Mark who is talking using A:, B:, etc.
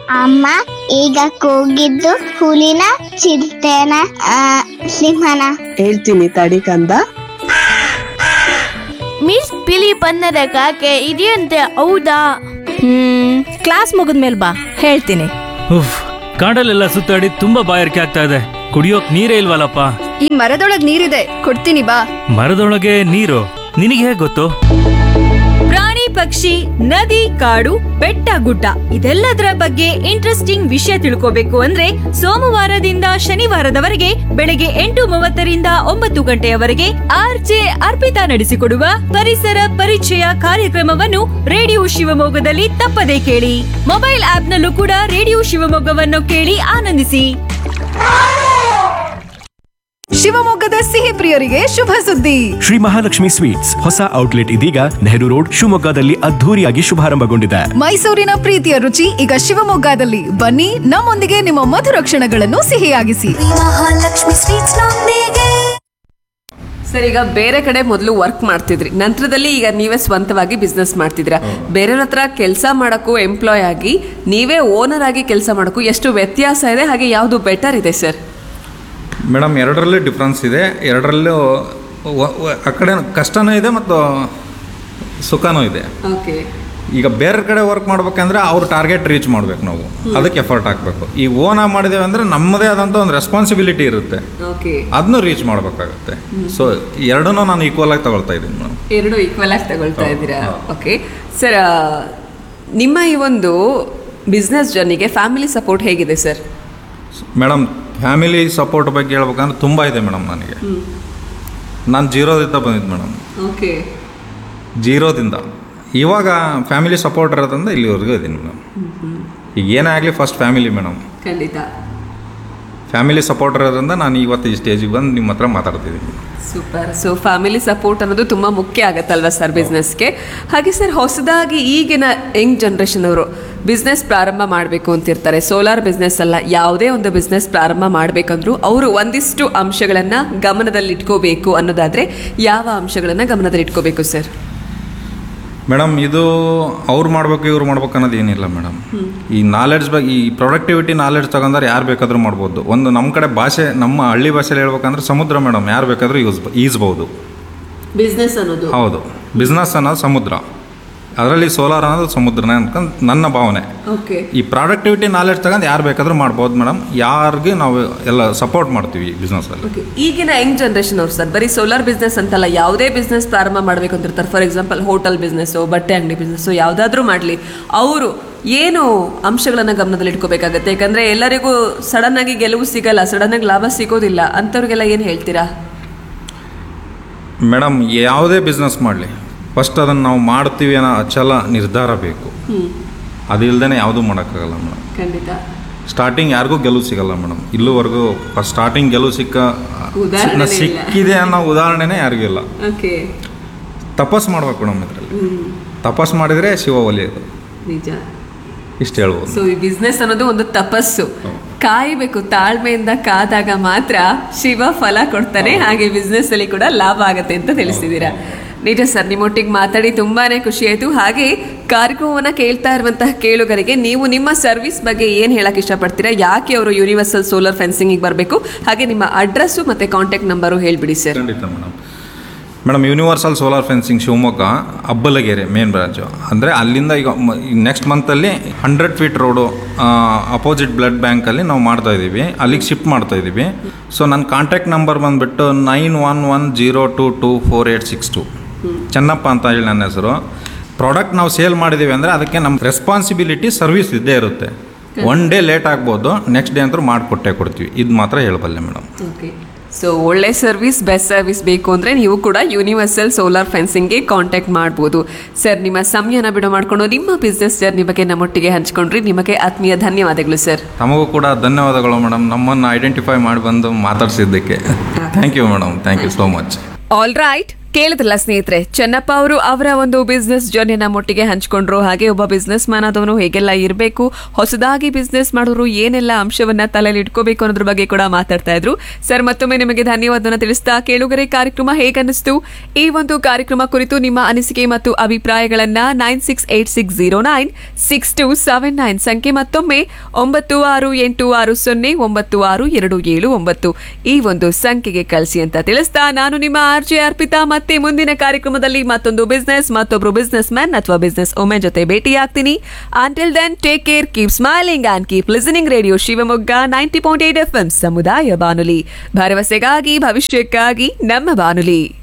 A: ಅಮ್ಮ ಈಗ ಕೂಗಿದ್ದು ಹುಲಿನ ಚಿರತೆನ ಆ, ಸಿಂಹನ
B: ಹೇಳ್ತೀನಿ ತಡಿ ಕಂದ
C: ಮಿಸ್ ಬಿಳಿ ಬಣ್ಣದ ಕಾಗೆ ಇದೆಯಂತೆ ಹೌದಾ
D: ಹ್ಮ್ ಕ್ಲಾಸ್ ಮುಗಿದ್ಮೇಲೆ ಬಾ ಹೇಳ್ತೀನಿ
E: ಉಫ್ ಕಾಡಲ್ಲೆಲ್ಲ ಸುತ್ತಾಡಿ ತುಂಬಾ ಬಾಯಾರಿಕೆ ಆಗ್ತಾ ಇದೆ ಕುಡಿಯೋಕ್ ನೀರೇ ಇಲ್ವಲ್ಲಪ್ಪ
F: ಈ ಮರದೊಳಗ್ ನೀರಿದೆ ಕೊಡ್ತೀನಿ ಬಾ
E: ಮರದೊಳಗೆ ನೀರು ನಿನಗೆ ಹೇಗೆ ಗೊತ್ತು
G: ಪ್ರಾಣಿ ಪಕ್ಷಿ ನದಿ ಕಾಡು ಬೆಟ್ಟ ಗುಡ್ಡ ಇದೆಲ್ಲದರ ಬಗ್ಗೆ ಇಂಟ್ರೆಸ್ಟಿಂಗ್ ವಿಷಯ ತಿಳ್ಕೋಬೇಕು ಅಂದ್ರೆ ಸೋಮವಾರದಿಂದ ಶನಿವಾರದವರೆಗೆ ಬೆಳಗ್ಗೆ ಎಂಟು ಮೂವತ್ತರಿಂದ ಒಂಬತ್ತು ಗಂಟೆಯವರೆಗೆ ಆರ್ಜೆ ಅರ್ಪಿತಾ ನಡೆಸಿಕೊಡುವ ಪರಿಸರ ಪರಿಚಯ ಕಾರ್ಯಕ್ರಮವನ್ನು ರೇಡಿಯೋ ಶಿವಮೊಗ್ಗದಲ್ಲಿ ತಪ್ಪದೇ ಕೇಳಿ ಮೊಬೈಲ್ ಆಪ್ನಲ್ಲೂ ಕೂಡ ರೇಡಿಯೋ ಶಿವಮೊಗ್ಗವನ್ನು ಕೇಳಿ ಆನಂದಿಸಿ
F: ಶಿವಮೊಗ್ಗದ ಸಿಹಿ ಪ್ರಿಯರಿಗೆ ಶುಭ ಸುದ್ದಿ
H: ಶ್ರೀ ಮಹಾಲಕ್ಷ್ಮಿ ಸ್ವೀಟ್ಸ್ ಹೊಸ ಔಟ್ಲೆಟ್ ಇದೀಗ ನೆಹರು ರೋಡ್ ಶಿವಮೊಗ್ಗದಲ್ಲಿ ಅದ್ಧೂರಿಯಾಗಿ ಶುಭಾರಂಭಗೊಂಡಿದೆ
F: ಮೈಸೂರಿನ ಪ್ರೀತಿಯ ರುಚಿ ಈಗ ಶಿವಮೊಗ್ಗದಲ್ಲಿ ಬನ್ನಿ ನಮ್ಮೊಂದಿಗೆ ನಿಮ್ಮ ಮಧುರ ಕ್ಷಣಗಳನ್ನು ಸಿಹಿಯಾಗಿಸಿ
I: ಸರ್ ಈಗ ಬೇರೆ ಕಡೆ ಮೊದಲು ವರ್ಕ್ ಮಾಡ್ತಿದ್ರಿ ನಂತರದಲ್ಲಿ ಈಗ ನೀವೇ ಸ್ವಂತವಾಗಿ ಬಿಸ್ನೆಸ್ ಮಾಡ್ತಿದ್ದೀರಾ ಬೇರೆಯವ್ರ ಹತ್ರ ಕೆಲಸ ಮಾಡೋಕ್ಕೂ ಎಂಪ್ಲಾಯ್ ಆಗಿ ನೀವೇ ಓನರ್ ಆಗಿ ಕೆಲಸ ಮಾಡೋಕ್ಕೂ ಎಷ್ಟು ವ್ಯತ್ಯಾಸ ಇದೆ ಹಾಗೆ ಯಾವುದು ಬೆಟರ್ ಇದೆ ಸರ್
J: ಮೇಡಮ್ ಎರಡರಲ್ಲೂ ಡಿಫ್ರೆನ್ಸ್ ಇದೆ ಎರಡರಲ್ಲೂ ವ- ವ- ಆ ಕಡೆ ಕಷ್ಟನೂ ಇದೆ ಮತ್ತು ಸುಖನೂ ಇದೆ
I: ಓಕೆ
J: ಈಗ ಬೇರೆ ಕಡೆ ವರ್ಕ್ ಮಾಡ್ಬೇಕಂದ್ರೆ ಅವ್ರ ಟಾರ್ಗೆಟ್ ರೀಚ್ ಮಾಡ್ಬೇಕು ನಾವು ಅದಕ್ಕೆ ಎಫರ್ಟ್ ಹಾಕಬೇಕು ಈ ಓನಾಗಿ ಮಾಡಿದೇವೆ ಅಂದರೆ ನಮ್ಮದೇ ಆದಂಥ ಒಂದು ರೆಸ್ಪಾನ್ಸಿಬಿಲಿಟಿ ಇರುತ್ತೆ
I: ಓಕೆ
J: ಅದನ್ನು ರೀಚ್ ಮಾಡಬೇಕಾಗುತ್ತೆ ಸೊ ಎರಡನ್ನೂ ನಾನು ಈಕ್ವಲ್ ಆಗಿ ತಗೊಳ್ತಾ ಇದ್ದೀನಿ ಮೇಡಮ್
I: ಎರಡು ಈಕ್ವಲ್ ಆಗಿ ತಗೊಳ್ತಾ ಇದ್ದೀರಾ ಓಕೆ ಸರ್ ನಿಮ್ಮ ಈ ಒಂದು ಬಿಸ್ನೆಸ್ ಜರ್ನಿಗೆ ಫ್ಯಾಮಿಲಿ ಸಪೋರ್ಟ್ ಹೇಗಿದೆ ಸರ್
J: ಮೇಡಮ್ ಫ್ಯಾಮಿಲಿ ಸಪೋರ್ಟ್ ಬಗ್ಗೆ ಹೇಳ್ಬೇಕಂದ್ರೆ ತುಂಬ ಇದೆ ಮೇಡಮ್ ನನಗೆ ನಾನು ಜೀರೋದಿಂದ ಬಂದಿದ್ದು ಮೇಡಮ್
I: ಓಕೆ
J: ಜೀರೋದಿಂದ ಇವಾಗ ಫ್ಯಾಮಿಲಿ ಸಪೋರ್ಟ್ ಇರೋದ್ರಿಂದ ಇಲ್ಲಿವರೆಗೂ ಇದ್ದೀನಿ ಮೇಡಮ್ ಈಗ ಏನೇ ಆಗಲಿ ಫಸ್ಟ್ ಫ್ಯಾಮಿಲಿ ಮೇಡಮ್
I: ಖಂಡಿತ
J: ಫ್ಯಾಮಿಲಿ ಸಪೋರ್ಟ್ ಇರೋದ್ರಿಂದ ನಾನು ಇವತ್ತು ಈ ಸ್ಟೇಜಿಗೆ ಬಂದು ನಿಮ್ಮ ಹತ್ರ ಮಾತಾಡ್ತಿದ್ದೀನಿ
I: ಸೂಪರ್ ಸೊ ಫ್ಯಾಮಿಲಿ ಸಪೋರ್ಟ್ ಅನ್ನೋದು ತುಂಬ ಮುಖ್ಯ ಆಗುತ್ತಲ್ವಾ ಸರ್ ಬಿಸ್ನೆಸ್ಗೆ ಹಾಗೆ ಸರ್ ಹೊಸದಾಗಿ ಈಗಿನ ಯಂಗ್ ಜನ್ರೇಷನ್ ಅವರು ಬಿಸ್ನೆಸ್ ಪ್ರಾರಂಭ ಮಾಡಬೇಕು ಅಂತಿರ್ತಾರೆ ಸೋಲಾರ್ ಬಿಸ್ನೆಸ್ ಅಲ್ಲ ಯಾವುದೇ ಒಂದು ಬಿಸ್ನೆಸ್ ಪ್ರಾರಂಭ ಮಾಡಬೇಕಂದ್ರೂ ಅವರು ಒಂದಿಷ್ಟು ಅಂಶಗಳನ್ನು ಗಮನದಲ್ಲಿಟ್ಕೋಬೇಕು ಅನ್ನೋದಾದರೆ ಯಾವ ಅಂಶಗಳನ್ನು ಗಮನದಲ್ಲಿಟ್ಕೋಬೇಕು ಸರ್
J: ಮೇಡಮ್ ಇದು ಅವ್ರು ಮಾಡ್ಬೇಕು ಇವ್ರು ಮಾಡ್ಬೇಕು ಅನ್ನೋದು ಏನಿಲ್ಲ ಮೇಡಮ್ ಈ ನಾಲೆಡ್ಜ್ ಬಗ್ಗೆ ಈ ಪ್ರೊಡಕ್ಟಿವಿಟಿ ನಾಲೆಡ್ಜ್ ತಗೊಂಡ್ರೆ ಯಾರು ಬೇಕಾದರೂ ಮಾಡ್ಬೋದು ಒಂದು ನಮ್ಮ ಕಡೆ ಭಾಷೆ ನಮ್ಮ ಹಳ್ಳಿ ಭಾಷೆಯಲ್ಲಿ ಹೇಳ್ಬೇಕಂದ್ರೆ ಸಮುದ್ರ ಮೇಡಮ್ ಯಾರು ಬೇಕಾದರೂ ಯೂಸ್ ಈಸ್ಬೋದು
I: ಬಿಸ್ನೆಸ್ ಅನ್ನೋದು
J: ಹೌದು ಬಿಸ್ನೆಸ್ ಅನ್ನೋದು ಸಮುದ್ರ ಅದರಲ್ಲಿ ಸೋಲಾರ್ ಅನ್ನೋದು ಸಮುದ್ರನೇ ಅನ್ಕೊಂಡು ನನ್ನ ಭಾವನೆ
I: ಓಕೆ
J: ಈ ಪ್ರಾಡಕ್ಟಿವಿಟಿ ನಾಲೆಡ್ಜ್ ತಗೊಂಡು ಯಾರು ಬೇಕಾದರೂ ಮಾಡ್ಬೋದು ಮೇಡಮ್ ಯಾರಿಗೆ ನಾವು ಎಲ್ಲ ಸಪೋರ್ಟ್ ಮಾಡ್ತೀವಿ ಈ ಬಿಸ್ನೆಸ್ಸಲ್ಲಿ
I: ಓಕೆ ಈಗಿನ ಯಂಗ್ ಜನ್ರೇಷನ್ ಅವ್ರು ಸರ್ ಬರೀ ಸೋಲಾರ್ ಬಿಸ್ನೆಸ್ ಅಂತಲ್ಲ ಯಾವುದೇ ಬಿಸ್ನೆಸ್ ಪ್ರಾರಂಭ ಮಾಡಬೇಕು ಅಂತಿರ್ತಾರೆ ಫಾರ್ ಎಕ್ಸಾಂಪಲ್ ಹೋಟೆಲ್ ಬಿಸ್ನೆಸ್ಸು ಬಟ್ಟೆ ಅಂಗಡಿ ಬಿಸ್ನೆಸ್ಸು ಯಾವುದಾದ್ರೂ ಮಾಡಲಿ ಅವರು ಏನು ಅಂಶಗಳನ್ನು ಗಮನದಲ್ಲಿ ಇಟ್ಕೋಬೇಕಾಗತ್ತೆ ಯಾಕಂದರೆ ಎಲ್ಲರಿಗೂ ಸಡನ್ ಆಗಿ ಗೆಲುವು ಸಿಗಲ್ಲ ಸಡನ್ ಆಗಿ ಲಾಭ ಸಿಗೋದಿಲ್ಲ ಅಂಥವ್ರಿಗೆಲ್ಲ ಏನು ಹೇಳ್ತೀರಾ
J: ಮೇಡಮ್ ಯಾವುದೇ ಬಿಸ್ನೆಸ್ ಮಾಡಲಿ ಫಸ್ಟ್ ಅದನ್ನು ನಾವು ಮಾಡ್ತೀವಿ ಅನ್ನೋ ಅಚಲ ನಿರ್ಧಾರ ಬೇಕು ಅದಿಲ್ಲದೇ ಯಾವುದೂ ಮಾಡೋಕ್ಕಾಗಲ್ಲ ಮೇಡಮ್
I: ಖಂಡಿತ
J: ಸ್ಟಾರ್ಟಿಂಗ್ ಯಾರಿಗೂ ಗೆಲುವು ಸಿಗಲ್ಲ ಮೇಡಮ್ ಇಲ್ಲಿವರೆಗೂ ಫಸ್ಟ್ ಸ್ಟಾರ್ಟಿಂಗ್ ಗೆಲುವು ಸಿಕ್ಕ
I: ಉದಾಹರಣೆನೇ ಇಲ್ಲ.
J: ಸಿಕ್ಕಿದೆ ಅನ್ನೋ ಉದಾಹರಣೆನೇ ಯಾರಿಗೂ ಇಲ್ಲ
I: ಓಕೆ
J: ತಪಸ್ ಮಾಡ್ಬೇಕು ಮೇಡಮ್ ಇದರಲ್ಲಿ ತಪಸ್ ಮಾಡಿದರೆ ಶಿವ ಒಲಿಯೋದು
I: ನಿಜ
J: ಇಷ್ಟು ಹೇಳ್ಬೋದು
I: ಸೊ ಈ ಬಿಸ್ನೆಸ್ ಅನ್ನೋದು ಒಂದು ತಪಸ್ಸು ಕಾಯಬೇಕು ತಾಳ್ಮೆಯಿಂದ ಕಾದಾಗ ಮಾತ್ರ ಶಿವ ಫಲ ಕೊಡ್ತಾನೆ ಹಾಗೆ ಬಿಸ್ನೆಸ್ ಅಲ್ಲಿ ಕೂಡ ಲಾಭ ಆಗತ್ತೆ ಅಂತ ತಿಳಿಸಿದ್ದೀರಾ ನಿಜ ಸರ್ ನಿಮ್ಮೊಟ್ಟಿಗೆ ಮಾತಾಡಿ ತುಂಬಾನೇ ಖುಷಿ ಆಯ್ತು ಹಾಗೆ ಕಾರ್ಯಕ್ರಮವನ್ನ ಕೇಳ್ತಾ ಇರುವಂತಹ ಕೇಳುಗರಿಗೆ ನೀವು ನಿಮ್ಮ ಸರ್ವಿಸ್ ಬಗ್ಗೆ ಏನು ಹೇಳಕ್ ಇಷ್ಟಪಡ್ತೀರಾ ಯಾಕೆ ಅವರು ಯೂನಿವರ್ಸಲ್ ಸೋಲಾರ್ ಫೆನ್ಸಿಂಗಿಗೆ ಬರಬೇಕು ಹಾಗೆ ನಿಮ್ಮ ಅಡ್ರೆಸ್ಸು ಮತ್ತೆ ಕಾಂಟ್ಯಾಕ್ಟ್ ನಂಬರು ಹೇಳ್ಬಿಡಿ ಸರ್
J: ಖಂಡಿತ madam madam universal solar fencing Shivamogga Abbalagere main branch ಅಂದರೆ ಅಲ್ಲಿಂದ ಈಗ ನೆಕ್ಸ್ಟ್ ಮಂತಲ್ಲಿ hundred feet road opposite blood ಬ್ಯಾಂಕಲ್ಲಿ ನಾವು ಮಾಡ್ತಾ ಇದ್ದೀವಿ ಅಲ್ಲಿಗೆ ಶಿಫ್ಟ್ ಮಾಡ್ತಾ ಇದ್ದೀವಿ ಸೊ ನನ್ನ ಕಾಂಟ್ಯಾಕ್ಟ್ ನಂಬರ್ ಬಂದುಬಿಟ್ಟು nine one one zero two two four eight six two Chennappa ಅಂತ ಹೇಳಿ ನನ್ನ ಹೆಸರು ಪ್ರಾಡಕ್ಟ್ ನಾವು ಸೇಲ್ ಮಾಡಿದ್ದೀವಿ ಅಂದರೆ ಅದಕ್ಕೆ ನಮ್ಮ ರೆಸ್ಪಾನ್ಸಿಬಿಲಿಟಿ ಸರ್ವಿಸ್ ಇದ್ದೇ ಇರುತ್ತೆ ಒನ್ ಡೇ ಲೇಟ್ ಆಗ್ಬೋದು ನೆಕ್ಸ್ಟ್ ಡೇ ಅಂತೂ ಮಾಡಿಕೊಟ್ಟೆ ಕೊಡ್ತೀವಿ ಇದು ಮಾತ್ರ ಹೇಳಬಲ್ಲೆ ಮೇಡಮ್
I: ಓಕೆ ಸೊ ಒಳ್ಳೆ ಸರ್ವಿಸ್ ಬೆಸ್ಟ್ ಸರ್ವಿಸ್ ಬೇಕು ಅಂದರೆ ನೀವು ಕೂಡ ಯೂನಿವರ್ಸಲ್ ಸೋಲಾರ್ ಫೆನ್ಸಿಂಗ್ಗೆ ಕಾಂಟ್ಯಾಕ್ಟ್ ಮಾಡ್ಬೋದು ಸರ್ ನಿಮ್ಮ ಸಮಯನ ಬಿಡು ಮಾಡಿಕೊಂಡು ನಿಮ್ಮ ಬಿಸ್ನೆಸ್ ಜರ್ನಿ ಬಗ್ಗೆ ನಮ್ಮೊಟ್ಟಿಗೆ ಹಂಚ್ಕೊಂಡ್ರಿ ನಿಮಗೆ ಆತ್ಮೀಯ ಧನ್ಯವಾದಗಳು ಸರ್
J: ತಮಗೂ ಕೂಡ ಧನ್ಯವಾದಗಳು ಮೇಡಮ್ ನಮ್ಮನ್ನು ಐಡೆಂಟಿಫೈ ಮಾಡಿ ಬಂದು ಮಾತಾಡಿಸಿದ್ದಕ್ಕೆ thank you madam thank you so much
G: all right
I: ಕೇಳಿದ್ರಲ್ಲ ಸ್ನೇಹಿತರೆ ಚೆನ್ನಪ್ಪ ಅವರು ಅವರ ಒಂದು ಬಿಸ್ನೆಸ್ ಜರ್ನಿ ನಮ್ಮೊಟ್ಟಿಗೆ ಹಂಚ್ಕೊಂಡ್ರು ಹಾಗೆ ಒಬ್ಬ ಬಿಸ್ನೆಸ್ ಮ್ಯಾನ್ ಆದವನು ಹೇಗೆಲ್ಲ ಇರಬೇಕು ಹೊಸದಾಗಿ ಬಿಸ್ನೆಸ್ ಮಾಡೋರು ಏನೆಲ್ಲ ಅಂಶವನ್ನ ತಲೆಯಲ್ಲಿ ಇಟ್ಕೋಬೇಕು ಅನ್ನೋದ್ರ ಬಗ್ಗೆ ಕೂಡ ಮಾತಾಡ್ತಾ ಇದ್ರು ಸರ್ ಮತ್ತೊಮ್ಮೆ ನಿಮಗೆ ಧನ್ಯವಾದನ ತಿಳಿಸ್ತಾ ಕೇಳುಗರೆ ಕಾರ್ಯಕ್ರಮ ಹೇಗನ್ನಿಸ್ತು ಈ ಒಂದು ಕಾರ್ಯಕ್ರಮ ಕುರಿತು ನಿಮ್ಮ ಅನಿಸಿಕೆ ಮತ್ತು ಅಭಿಪ್ರಾಯಗಳನ್ನ nine six eight six zero nine six two seven nine ಸಂಖ್ಯೆ ಮತ್ತೊಮ್ಮೆ ಒಂಬತ್ತು ಆರು ಎಂಟು ಆರು ಸೊನ್ನೆ ಒಂಬತ್ತು ಆರು ಎರಡು ಏಳು ಒಂಬತ್ತು ಈ ಒಂದು ಸಂಖ್ಯೆಗೆ ಕಳಿಸಿ ಅಂತ ತಿಳಿಸ್ತಾ ನಾನು ನಿಮ್ಮ ಆರ್ ಜೆ ಅರ್ಪಿತಾ ಮತ್ತೆ ಮುಂದಿನ ಕಾರ್ಯಕ್ರಮದಲ್ಲಿ ಮತ್ತೊಂದು ಬಿಸ್ನೆಸ್ ಮತ್ತೊಬ್ರು ಬಿಸ್ನೆಸ್ ಮ್ಯಾನ್ ಅಥವಾ ಬಿಸ್ನೆಸ್ ಒಮೆನ್ ಜೊತೆ ಭೇಟಿ ಆಗ್ತೀನಿ until then take care keep smiling and keep listening radio Shivamogga ninety point eight F M ಸಮುದಾಯ ಬಾನುಲಿ ಭರವಸೆಗಾಗಿ ಭವಿಷ್ಯಕ್ಕಾಗಿ ನಮ್ಮ ಬಾನುಲಿ